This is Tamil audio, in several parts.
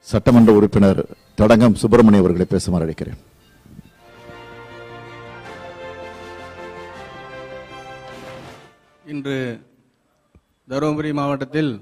சட்டமன்ற உறுப்பினர் தடங்கம் சுப்பிரமணியம் அவர்களை பேசுமாறு அழைக்கிறேன் இன்று தருமபுரி மாவட்டத்தில்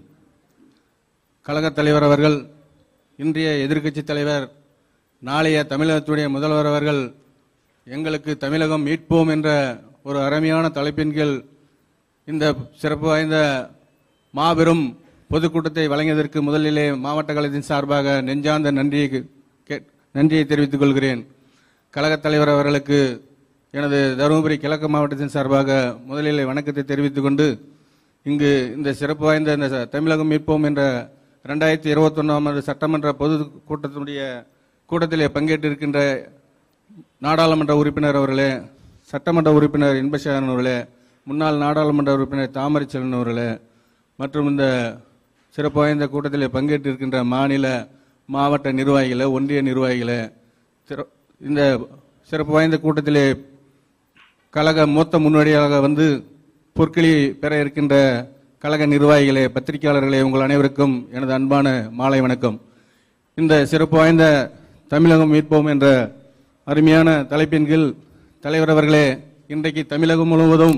கழகத் தலைவர் அவர்கள் இன்றைய எதிர்க்கட்சி தலைவர் நாளைய தமிழகத்துடைய முதல்வர் அவர்கள் எங்களுக்கு தமிழகம் மீட்போம் என்ற ஒரு அருமையான தலைப்பின் கீழ் இந்த சிறப்பு வாய்ந்த மாபெரும் பொதுக்கூட்டத்தை வழங்கியதற்கு முதலிலே மாவட்ட கழகத்தின் சார்பாக நெஞ்சார்ந்த நன்றியை கே- நன்றியை தெரிவித்துக் கொள்கிறேன் கழகத் தலைவர் அவர்களுக்கு எனது தருமபுரி கிழக்கு மாவட்டத்தின் சார்பாக முதலிலே வணக்கத்தை தெரிவித்துக் கொண்டு இங்கு இந்த சிறப்பு வாய்ந்த இந்த ச- தமிழகம் மீட்போம் என்ற ரெண்டாயிரத்தி இருபத்தொன்னாம் ஆண்டு சட்டமன்ற பொது கூட்டத்தினுடைய கூட்டத்திலே பங்கேற்றிருக்கின்ற நாடாளுமன்ற உறுப்பினர் அவர்களே சட்டமன்ற உறுப்பினர் இன்பசேகரன் அவர்களே முன்னாள் நாடாளுமன்ற உறுப்பினர் தாமரைச்செல்வன் அவர்களே மற்றும் இந்த சிறப்பு வாய்ந்த கூட்டத்திலே பங்கேற்றிருக்கின்ற மாநில மாவட்ட நிர்வாகிகளே ஒன்றிய நிர்வாகிகளே சிற- இந்த சிறப்பு வாய்ந்த கூட்டத்திலே கழக மூத்த முன்னோடியாக வந்து பொற்களி பெற இருக்கின்ற கழக நிர்வாகிகளே பத்திரிகையாளர்களே உங்கள் அனைவருக்கும் எனது அன்பான மாலை வணக்கம் இந்த சிறப்பு வாய்ந்த தமிழகம் மீட்போம் என்ற அருமையான தலைப்பின் கீழ் தலைவர் அவர்களே இன்றைக்கு தமிழகம் முழுவதும்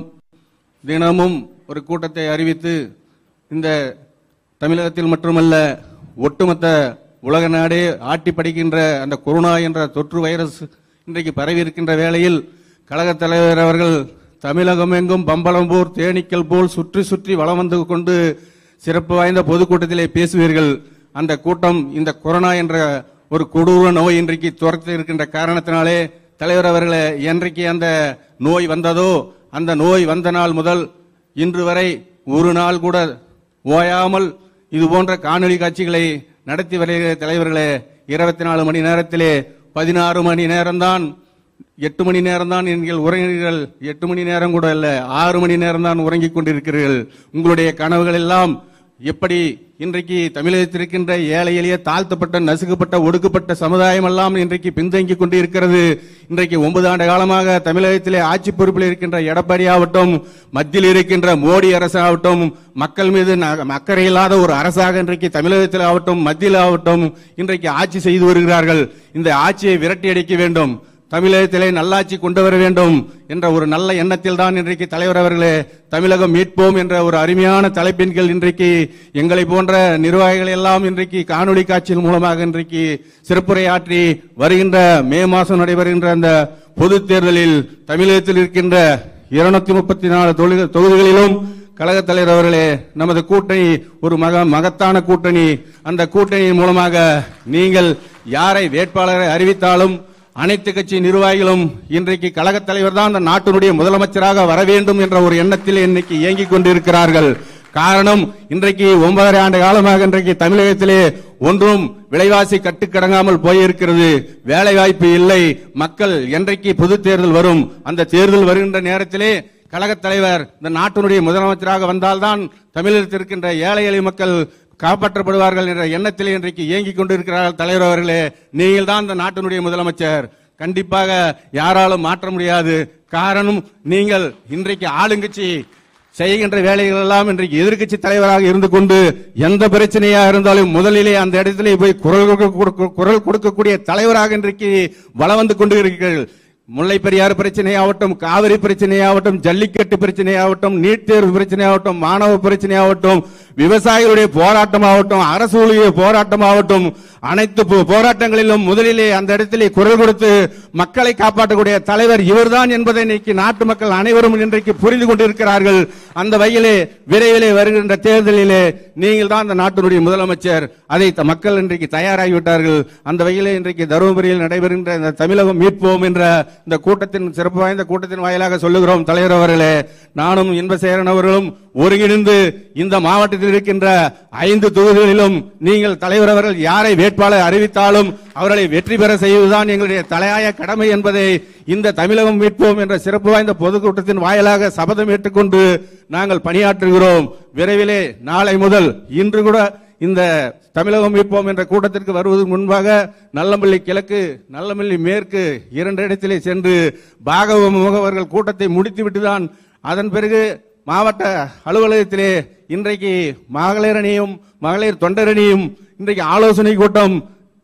தினமும் ஒரு கூட்டத்தை அறிவித்து இந்த தமிழகத்தில் மட்டுமல்ல ஒட்டுமொத்த உலக நாடே ஆட்டி படிக்கின்ற அந்த கொரோனா என்ற தொற்று வைரஸ் இன்றைக்கு பரவி இருக்கின்ற வேளையில் கழகத் தலைவர் அவர்கள் தமிழகம் எங்கும் பம்பளம்பூர் தேனீக்கள் போல் சுற்றி சுற்றி வலம் வந்து கொண்டு சிறப்பு வாய்ந்த பொதுக்கூட்டத்திலே பேசுவீர்கள் அந்த கூட்டம் இந்த கொரோனா என்ற ஒரு கொடூர நோய் இன்றைக்கு துரத்து இருக்கின்ற காரணத்தினாலே தலைவர் அவர்களே என்றைக்கு அந்த நோய் வந்ததோ அந்த நோய் வந்த நாள் முதல் இன்று வரை ஒரு நாள் கூட ஓயாமல் இது போன்ற காணொளி காட்சிகளை நடத்தி வருகிற தலைவர்களே இருபத்தி நாலு மணி நேரத்திலே பதினாறு மணி நேரம்தான் எட்டு மணி நேரம் தான் நீங்கள் உறங்கினீர்கள் எட்டு மணி நேரம் கூட அல்ல ஆறு மணி நேரம் தான் உறங்கிக் கொண்டிருக்கிறீர்கள் உங்களுடைய கனவுகள் எல்லாம் எப்படி இன்றைக்கு தமிழகத்தில் இருக்கின்ற ஏழை எளிய தாழ்த்தப்பட்ட நசுக்கப்பட்ட ஒடுக்கப்பட்ட சமுதாயம் எல்லாம் இன்றைக்கு பின்தங்கிக் கொண்டு இருக்கிறது இன்றைக்கு ஒன்பது ஆண்டு காலமாக தமிழகத்திலே ஆட்சி பொறுப்பில் இருக்கின்ற எடப்பாடி ஆகட்டும் மத்தியில் இருக்கின்ற மோடி அரசாகட்டும் மக்கள் மீது ந- அக்கறை இல்லாத ஒரு அரசாக இன்றைக்கு தமிழகத்தில் ஆகட்டும் மத்தியில் ஆகட்டும் இன்றைக்கு ஆட்சி செய்து வருகிறார்கள் இந்த ஆட்சியை விரட்டி அடிக்க வேண்டும் தமிழகத்திலே நல்லாட்சி கொண்டு வர வேண்டும் என்ற ஒரு நல்ல எண்ணத்தில் தான் இன்றைக்கு தலைவர் அவர்களே தமிழகம் மீட்போம் என்ற ஒரு அருமையான தலைப்பின் கீழ் இன்றைக்கு எங்களை போன்ற நிர்வாகிகள் எல்லாம் இன்றைக்கு காணொளி காட்சியின் மூலமாக இன்றைக்கு சிறப்புரையாற்றி வருகின்ற மே மாதம் நடைபெறுகின்ற அந்த பொது தேர்தலில் தமிழகத்தில் இருக்கின்ற இருநூத்தி முப்பத்தி நாலு தொகுதிகளிலும் கழகத் தலைவர் அவர்களே நமது கூட்டணி ஒரு மக மகத்தான கூட்டணி அந்த கூட்டணியின் மூலமாக நீங்கள் யாரை வேட்பாளரை அறிவித்தாலும் அனைத்து கட்சி நிர்வாகிகளும் இன்றைக்கு கழகத் தலைவர் தான் அந்த நாட்டினுடைய முதலமைச்சராக வர வேண்டும் என்ற ஒரு எண்ணத்தில் இன்னைக்கு இயங்கிக் கொண்டிருக்கிறார்கள் காரணம் இன்றைக்கு ஒன்பதரை ஆண்டு காலமாக இன்றைக்கு தமிழகத்திலே ஒன்றும் விலைவாசி கட்டுக்கடங்காமல் போயிருக்கிறது வேலை வாய்ப்பு இல்லை மக்கள் என்றைக்கு பொது தேர்தல் வரும் அந்த தேர்தல் வருகின்ற நேரத்திலே கழகத் தலைவர் இந்த நாட்டினுடைய முதலமைச்சராக வந்தால்தான் தமிழகத்தில் இருக்கின்ற ஏழை எளிய மக்கள் காப்பாற்றப்படுவார்கள் என்ற எண்ணத்தில் இன்றைக்கு இயங்கிக் கொண்டிருக்கிறார்கள் தலைவர் அவர்களே நீங்கள் தான் இந்த நாட்டினுடைய முதலமைச்சர் கண்டிப்பாக யாராலும் மாற்ற முடியாது காரணம் நீங்கள் இன்றைக்கு ஆளுங்கட்சி செய்கின்ற வேலைகள் எல்லாம் இன்றைக்கு எதிர்க்கட்சி தலைவராக இருந்து கொண்டு எந்த பிரச்சனையா இருந்தாலும் முதலிலே அந்த இடத்திலே போய் குரல் கொடுக்க- கொடுக்க- குரல் கொடுக்கக்கூடிய தலைவராக இன்றைக்கு வளம் வந்து கொண்டு இருக்கிறீர்கள் முல்லை பெரியாறு பிரச்சனையாகட்டும் காவிரி பிரச்சனையாகட்டும் ஜல்லிக்கட்டு பிரச்சனையாகட்டும் நீட் தேர்வு பிரச்சனையாகட்டும் மாணவ பிரச்சனையாகட்டும் விவசாயிகளுடைய போராட்டமாகட்டும் அரசுடைய போராட்டமாகட்டும் அனைத்து போ- போராட்டங்களிலும் முதலிலே அந்த இடத்திலே குரல் கொடுத்து மக்களை காப்பாற்றக்கூடிய தலைவர் இவர்தான் என்பதை இன்னைக்கு நாட்டு மக்கள் அனைவரும் இன்றைக்கு புரிந்து கொண்டிருக்கிறார்கள் அந்த வகையிலே விரைவிலே வருகின்ற தேர்தலிலே நீங்கள் தான் அந்த நாட்டினுடைய முதலமைச்சர் அதை த- மக்கள் இன்றைக்கு தயாராகிவிட்டார்கள் அந்த வகையிலே இன்றைக்கு தருமபுரியில் நடைபெறுகின்ற இந்த தமிழகம் மீட்போம் என்ற இந்த கூட்டத்தின் சிறப்பு வாய்ந்த கூட்டத்தின் வாயிலாக சொல்லுகிறோம் தலைவர் அவர்களே நானும் இன்பசேரன் அவர்களும் ஒருங்கிணைந்து இந்த மாவட்டத்தில் இருக்கின்ற ஐந்து தொகுதிகளிலும் நீங்கள் தலைவர் அவர்கள் யாரை வேட்பாளர் அறிவித்தாலும் அவர்களை வெற்றி பெற செய்வதுதான் எங்களுடைய தலையாய கடமை என்பதை இந்த தமிழகம் மீட்போம் என்ற சிறப்பு வாய்ந்த பொதுக்கூட்டத்தின் வாயிலாக சபதம் ஏற்றுக்கொண்டு நாங்கள் பணியாற்றுகிறோம் விரைவிலே நாளை முதல் இன்று கூட இந்த தமிழகம் மீட்போம் என்ற கூட்டத்திற்கு வருவதற்கு முன்பாக நல்லம்பள்ளி கிழக்கு நல்லம்பள்ளி மேற்கு இரண்டு இடத்திலே சென்று பாகவ முகவர்கள் கூட்டத்தை முடித்துவிட்டு தான் அதன் பிறகு மாவட்ட அலுவலகத்திலே இன்றைக்கு மகளிரணியும் மகளிர் தொண்டரணியும் இன்றைக்கு ஆலோசனை கூட்டம்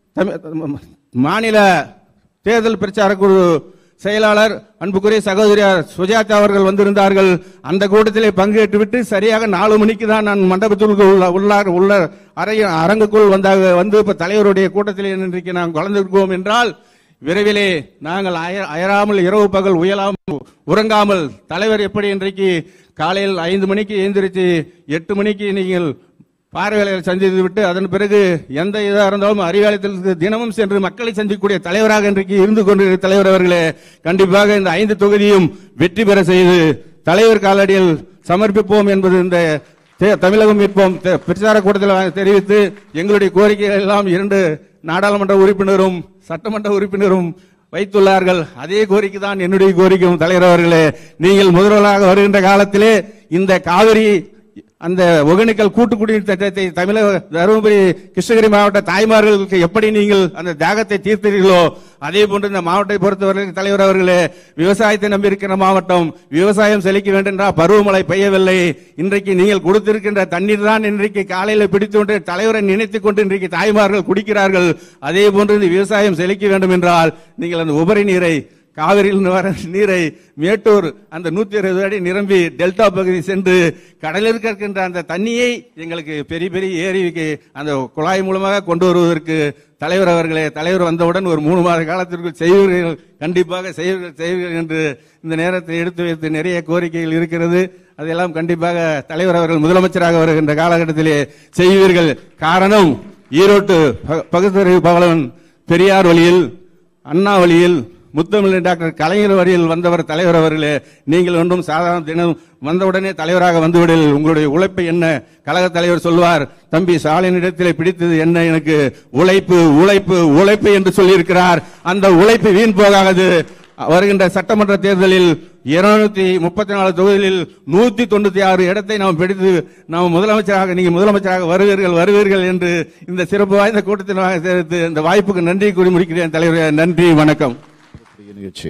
தமி- மாநில தேர்தல் பிரச்சார குழு செயலாளர் அன்புக்குரிய சகோதரியார் சுஜாதா அவர்கள் வந்திருந்தார்கள் அந்த கூட்டத்திலே பங்கேற்று விட்டு சரியாக நாலு மணிக்கு தான் நான் மண்டபத்திற்குள் உள்ள உள்ளார் உள்ள அறை அரங்குக்குள் வந்தாக வந்து இப்ப தலைவருடைய கூட்டத்திலே இன்றைக்கு நாம் கலந்திருக்கோம் என்றால் விரைவிலே நாங்கள் அய- அயராமல் இரவு பகல் உயலாமல் உறங்காமல் தலைவர் எப்படி இன்றைக்கு காலையில் ஐந்து மணிக்கு எழுந்திருச்சு எட்டு மணிக்கு நீங்கள் பார்வையாளர்களை சந்தித்து விட்டு அதன் பிறகு எந்த இதாக இருந்தாலும் அறிவாலயத்தில் தினமும் சென்று மக்களை சந்திக்கக்கூடிய தலைவராக இன்றைக்கு இருந்து கொண்டிருக்கிற தலைவர் அவர்களே கண்டிப்பாக இந்த ஐந்து தொகுதியும் வெற்றி பெற செய்து தலைவர் காலடியில் சமர்ப்பிப்போம் என்பது இந்த தே- தமிழகம் மீட்போம் தே- பிரச்சார கூட்டத்தில் தெரிவித்து எங்களுடைய கோரிக்கைகள் எல்லாம் இரண்டு நாடாளுமன்ற உறுப்பினரும் சட்டமன்ற உறுப்பினரும் வைத்துள்ளார்கள் அதே கோரிக்கை தான் என்னுடைய கோரிக்கையும் தலைவர் அவர்களே நீங்கள் முதல்வராக வருகின்ற காலத்திலே இந்த காவிரி அந்த ஒகேனக்கல் கூட்டு குடிநீர் திட்டத்தை தமிழக தருமபுரி கிருஷ்ணகிரி மாவட்ட தாய்மார்களுக்கு எப்படி நீங்கள் அந்த தாகத்தை தீர்த்தீர்களோ அதே போன்று இந்த மாவட்டத்தை பொறுத்தவரை தலைவர் அவர்களே விவசாயத்தை நம்பியிருக்கிற மாவட்டம் விவசாயம் செழிக்க வேண்டும் என்றால் பருவமழை பெய்யவில்லை இன்றைக்கு நீங்கள் கொடுத்திருக்கின்ற தண்ணீர் தான் இன்றைக்கு காலையில் பிடித்து கொண்டு தலைவரை நினைத்துக் கொண்டு இன்றைக்கு தாய்மார்கள் குடிக்கிறார்கள் அதே போன்று இந்த விவசாயம் செழிக்க வேண்டும் என்றால் நீங்கள் அந்த உபரி நீரை காவிரியில் வர நீரை மேட்டூர் அந்த நூத்தி இருபது அடி நிரம்பி டெல்டா பகுதி சென்று கடலில் இருக்கின்ற அந்த தண்ணியை எங்களுக்கு பெரிய பெரிய ஏரிக்கு அந்த குழாய் மூலமாக கொண்டு வருவதற்கு தலைவர் அவர்களே தலைவர் வந்தவுடன் ஒரு மூணு மாத காலத்திற்குள் செய்வீர்கள் கண்டிப்பாக செய்வீர்கள் செய்வீர்கள் என்று இந்த நேரத்தை எடுத்து வைத்து நிறைய கோரிக்கைகள் இருக்கிறது அதெல்லாம் கண்டிப்பாக தலைவர் அவர்கள் முதலமைச்சராக வருகின்ற காலகட்டத்திலே செய்வீர்கள் காரணம் ஈரோட்டு ப- பகுத்தறிவு பவளவன் பெரியார் வழியில் அண்ணா வழியில் முத்தமிழ் டாக்டர் கலைஞர் வழியில் வந்தவர் தலைவர் அவர்களே நீங்கள் ஒன்றும் சாதாரண தினம் வந்தவுடனே தலைவராக வந்துவிடில் உங்களுடைய உழைப்பு என்ன கழக தலைவர் சொல்வார் தம்பி ஸ்டாலினிடத்திலே பிடித்தது என்ன எனக்கு உழைப்பு உழைப்பு உழைப்பு என்று சொல்லியிருக்கிறார் அந்த உழைப்பு வீண் போகாது வருகின்ற சட்டமன்ற தேர்தலில் இருநூத்தி முப்பத்தி நாலு தொகுதிகளில் நூத்தி தொண்ணூத்தி ஆறு இடத்தை நாம் பிடித்து நாம் முதலமைச்சராக நீங்க முதலமைச்சராக வருவீர்கள் வருவீர்கள் என்று இந்த சிறப்பு வாய்ந்த கூட்டத்தில் நான் சேர்த்து இந்த வாய்ப்புக்கு நன்றி கூறி முடிக்கிறேன் தலைவரே நன்றி வணக்கம் பெரிய நிகழ்ச்சி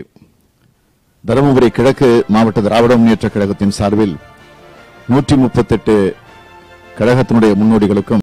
தருமபுரி கிழக்கு மாவட்ட திராவிட முன்னேற்ற கழகத்தின் சார்பில் நூற்றி முப்பத்தெட்டு கழகத்தினுடைய முன்னோடிகளுக்கும்